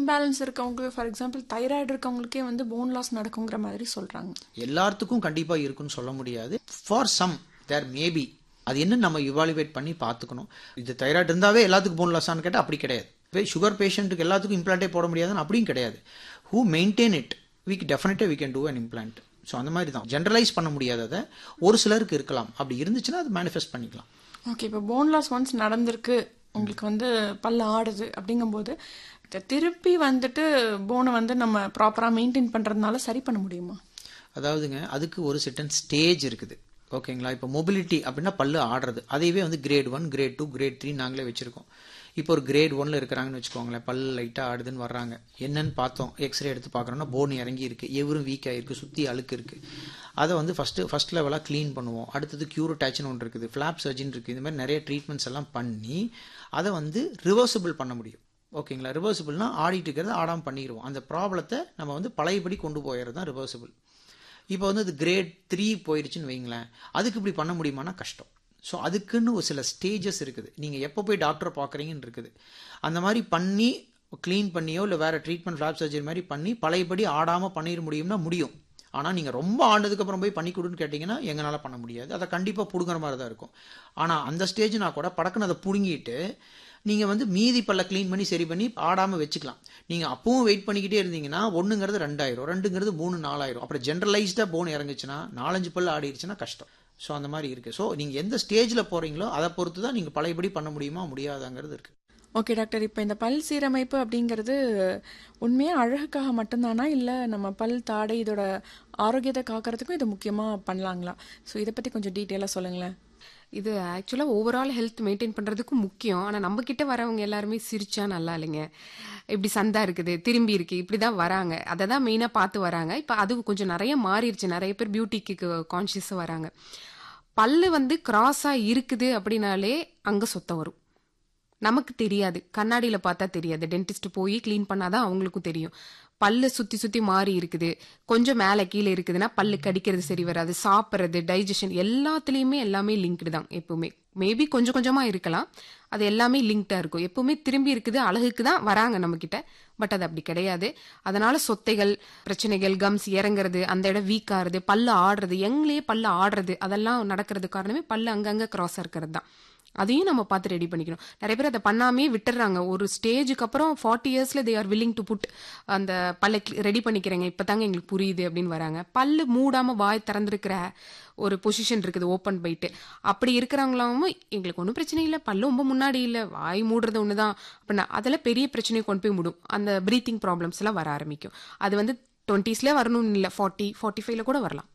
imbalance இருக்கவங்க for example thyroid இருக்கவங்களுக்கே வந்து phone loss நடக்குங்கிற மாதிரி சொல்றாங்க எல்லாத்துக்கும் கண்டிப்பாக இருக்குன்னு சொல்ல முடியாது ஃபார் சம் தேர் மேபி அது என்ன நம்ம இவாலுவேட் பண்ணி பார்த்துக்கணும் இது தைராய்டு இருந்தாவே எல்லாத்துக்கும் போன் லாஸான்னு கேட்டால் அப்படி கிடையாது இப்போ சுகர் பேஷண்ட்டுக்கு எல்லாத்துக்கும் இம்ப்ளான்ட்டே போட முடியாதுன்னு அப்படியும் கிடையாது ஹூ மெயின்டைன் இட் வீக் டெஃபினட்டாக we can do an implant so அந்த மாதிரி தான் ஜென்ரலைஸ் பண்ண முடியாததை ஒரு சிலருக்கு இருக்கலாம் அப்படி இருந்துச்சுன்னா அது மேனிஃபெஸ்ட் பண்ணிக்கலாம் ஓகே இப்போ போன் லாஸ் ஒன்ஸ் நடந்திருக்கு உங்களுக்கு வந்து பல்ல ஆடுது அப்படிங்கும்போது த- திருப்பி வந்துட்டு போனை வந்து நம்ம ப்ராப்பராக மெயின்டைன் பண்ணுறதுனால சரி பண்ண முடியுமா அதாவதுங்க அதுக்கு ஒரு செட்டன் ஸ்டேஜ் இருக்குது ஓகேங்களா இப்போ மொபிலிட்டி அப்படின்னா பல்லு ஆடுறது அதையவே வந்து grade one grade two grade three நாங்களே வச்சிருக்கோம் இப்போ ஒரு கிரேட் ஒன்ல இருக்கிறாங்கன்னு வச்சுக்கோங்களேன் பல்லு லைட்டாக ஆடுதுன்னு வர்றாங்க என்னன்னு பார்த்தோம் எக்ஸ்ரே எடுத்து பார்க்குறோன்னா போன் இறங்கி இருக்கு எவரும் வீக் ஆயிருக்கு சுற்றி அழுக்கு இருக்கு அதை வந்து ஃபர்ஸ்ட் ஃபர்ஸ்ட் லெவலாக க்ளீன் பண்ணுவோம் அடுத்தது கியூர் டேச்னு ஒன்று இருக்குது ஃப்ளாப் சர்ஜன் இருக்குது இந்த மாதிரி நிறைய ட்ரீட்மெண்ட்ஸ் எல்லாம் பண்ணி அதை வந்து ரிவர்சிபிள் பண்ண முடியும் ஓகேங்களா ரிவர்சிபிள்னா ஆடிட்டு இருக்கிறத ஆடாமல் பண்ணிடுவோம் அந்த ப்ராப்ளத்தை நம்ம வந்து பழையபடி கொண்டு போயிடுறது தான் ரிவர்சிபிள் இப்போ வந்து அது கிரேட் த்ரீ போயிடுச்சுன்னு வைங்களேன் அதுக்கு இப்படி பண்ண முடியுமானா கஷ்டம் ஸோ அதுக்குன்னு ஒரு சில ஸ்டேஜஸ் இருக்குது நீங்கள் எப்போ போய் டாக்டரை பார்க்குறீங்கன்னு இருக்குது அந்த மாதிரி பண்ணி க்ளீன் பண்ணியோ இல்லை வேறு ட்ரீட்மெண்ட் ஃப்ளாப் சர்ஜரி மாதிரி பண்ணி பழையபடி ஆடாமல் பண்ணிட முடியும்னா முடியும் ஆனால் நீங்கள் ரொம்ப ஆண்டதுக்கப்புறம் போய் பண்ணி கொடுன்னு கேட்டிங்கன்னா எங்களால் பண்ண முடியாது அதை கண்டிப்பாக பிடுங்குற மாதிரி தான் இருக்கும் ஆனால் அந்த ஸ்டேஜ்னா கூட படக்குன்னு அதை பிடுங்கிட்டு நீங்கள் வந்து மீதி பல்ல க்ளீன் பண்ணி சரி பண்ணி ஆடாமல் வச்சுக்கலாம் நீங்கள் அப்பவும் வெயிட் பண்ணிக்கிட்டே இருந்தீங்கன்னா ஒன்றுங்கிறது ரெண்டாயிரம் ரெண்டுங்கிறது மூணு நாலாயிரம் அப்புறம் ஜென்ரலைஸ்டாக போன் இறங்குச்சுன்னா நாலஞ்சு பல்லு ஆடிடுச்சுன்னா கஷ்டம் ஸோ அந்த மாதிரி இருக்குது ஸோ நீங்கள் எந்த ஸ்டேஜில் போகிறீங்களோ அதை பொறுத்து தான் நீங்கள் பழையபடி பண்ண முடியுமா முடியாதாங்கிறது இருக்குது ஓகே டாக்டர் இப்போ இந்த பல் சீரமைப்பு அப்படிங்கிறது உண்மையாக அழகுக்காக மட்டும்தானா இல்லை நம்ம பல் தாடை இதோட ஆரோக்கியத்தை காக்கிறதுக்கும் இது முக்கியமாக பண்ணலாங்களா ஸோ இதை பற்றி கொஞ்சம் டீட்டெயிலாக சொல்லுங்களேன் இது ஆக்சுவலாக ஓவரால் ஹெல்த் மெயின்டைன் பண்ணுறதுக்கு முக்கியம் ஆனால் நம்ம கிட்ட வரவங்க எல்லாருமே சிரிச்சா நல்லா இல்லைங்க இப்படி சந்தா இருக்குது திரும்பி இருக்கு இப்படி தான் வராங்க அதை தான் மெயினாக பார்த்து வராங்க இப்போ அது கொஞ்சம் நிறைய மாறிடுச்சு நிறைய பேர் பியூட்டிக்கு கான்ஷியஸாக வராங்க பல்லு வந்து கிராஸாக இருக்குது அப்படின்னாலே அங்கே சொத்தம் வரும் நமக்கு தெரியாது கண்ணாடியில் பார்த்தா தெரியாது டென்டிஸ்ட் போய் க்ளீன் பண்ணாதான் அவங்களுக்கும் தெரியும் பல்லு சுத்தி சுத்தி மாறி இருக்குது கொஞ்சம் மேலே கீழே இருக்குதுன்னா பல்லு கடிக்கிறது சரி வராது சாப்பிட்றது டைஜஷன் எல்லாத்துலேயுமே எல்லாமே லிங்க்டு தான் எப்பவுமே மேபி கொஞ்சம் கொஞ்சமா இருக்கலாம் அது எல்லாமே லிங்க்டா இருக்கும் எப்பவுமே திரும்பி இருக்குது அழகுக்கு தான் வராங்க நம்ம கிட்ட பட் அது அப்படி கிடையாது அதனால சொத்தைகள் பிரச்சனைகள் கம்ஸ் இறங்குறது அந்த இடம் வீக் ஆகுறது பல்லு ஆடுறது எங்களே பல்லு ஆடுறது அதெல்லாம் நடக்கிறது காரணமே பல்லு அங்கங்க கிராஸா இருக்கிறது தான் அதையும் நம்ம பார்த்து ரெடி பண்ணிக்கணும் நிறைய பேர் அதை பண்ணாமே விட்டுறாங்க ஒரு ஸ்டேஜுக்கு அப்புறம் ஃபார்ட்டி இயர்ஸ்ல they are willing to put அந்த பல்லை ரெடி பண்ணிக்கிறேங்க இப்பதாங்க எங்களுக்கு புரியுது அப்படின்னு வராங்க பல்லு மூடாம வாய் திறந்திருக்கிற ஒரு பொசிஷன் இருக்குது ஓப்பன் பைட்டு அப்படி இருக்கிறவங்களாவும் எங்களுக்கு ஒன்றும் பிரச்சனை இல்லை பல்லு ரொம்ப முன்னாடி இல்லை வாய் மூடுறது ஒன்று தான் அப்படின்னா அதில் பெரிய பிரச்சனையை கொண்டு போய் மூடும் அந்த ப்ரீத்திங் ப்ராப்ளம்ஸ் எல்லாம் வர ஆரம்பிக்கும் அது வந்து டுவெண்ட்டீஸ்ல வரணும்னு இல்லை ஃபார்ட்டி ஃபார்ட்டி ஃபைவ்ல கூட வரலாம்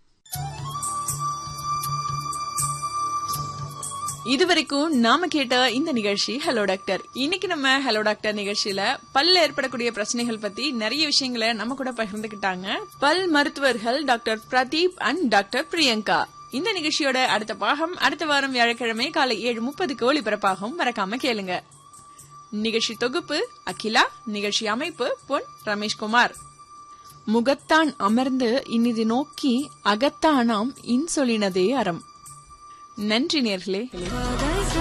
இதுவரைக்கும் நாம கேட்ட இந்த நிகழ்ச்சி ஹலோ டாக்டர் இன்னைக்கு நம்ம ஹலோ டாக்டர் நிகழ்ச்சியில பல்ல ஏற்படக்கூடிய பிரச்சனைகள் பத்தி நிறைய விஷயங்களை நம்ம கூட பகிர்ந்துக்கிட்டாங்க பல் மருத்துவர்கள் doctor Pradeep and doctor Priyanka இந்த நிகழ்ச்சியோட அடுத்த பாகம் அடுத்த வாரம் வியாழக்கிழமை காலை ஏழு முப்பதுக்கு ஒளிபரப்பாகும் மறக்காம கேளுங்க நிகழ்ச்சி தொகுப்பு அகிலா நிகழ்ச்சி அமைப்பு பொன் ரமேஷ்குமார் முகத்தான் அமர்ந்து இனிது நோக்கி அகத்தானாம் இன்சொலினதே அறம் நன்றி நேர்களே